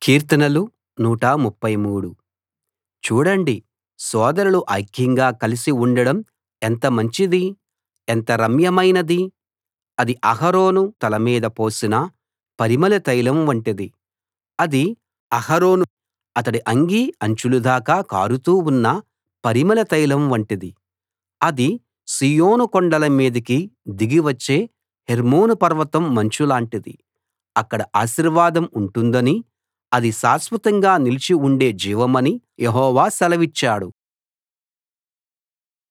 కీర్తనలు 133 చూడండి సోదరులు ఐక్యంగా కలిసి ఉండడం ఎంత మంచిది ఎంత రమ్యమైనది అది అహరోను తల మీద పోసిన పరిమళ తైలం వంటిది అది అహరోను అతడి అంగీ అంచుల దాకా కారుతూ ఉన్న పరిమళ తైలం వంటిది అది సీయోను కొండల మీదికి దిగి వచ్చే హెర్మోను పర్వతం మంచు లాంటిది అక్కడ ఆశీర్వాదం ఉంటుందనీ అది శాశ్వతంగా నిలిచి ఉండే జీవమనీ యెహోవా సెలవిచ్చాడు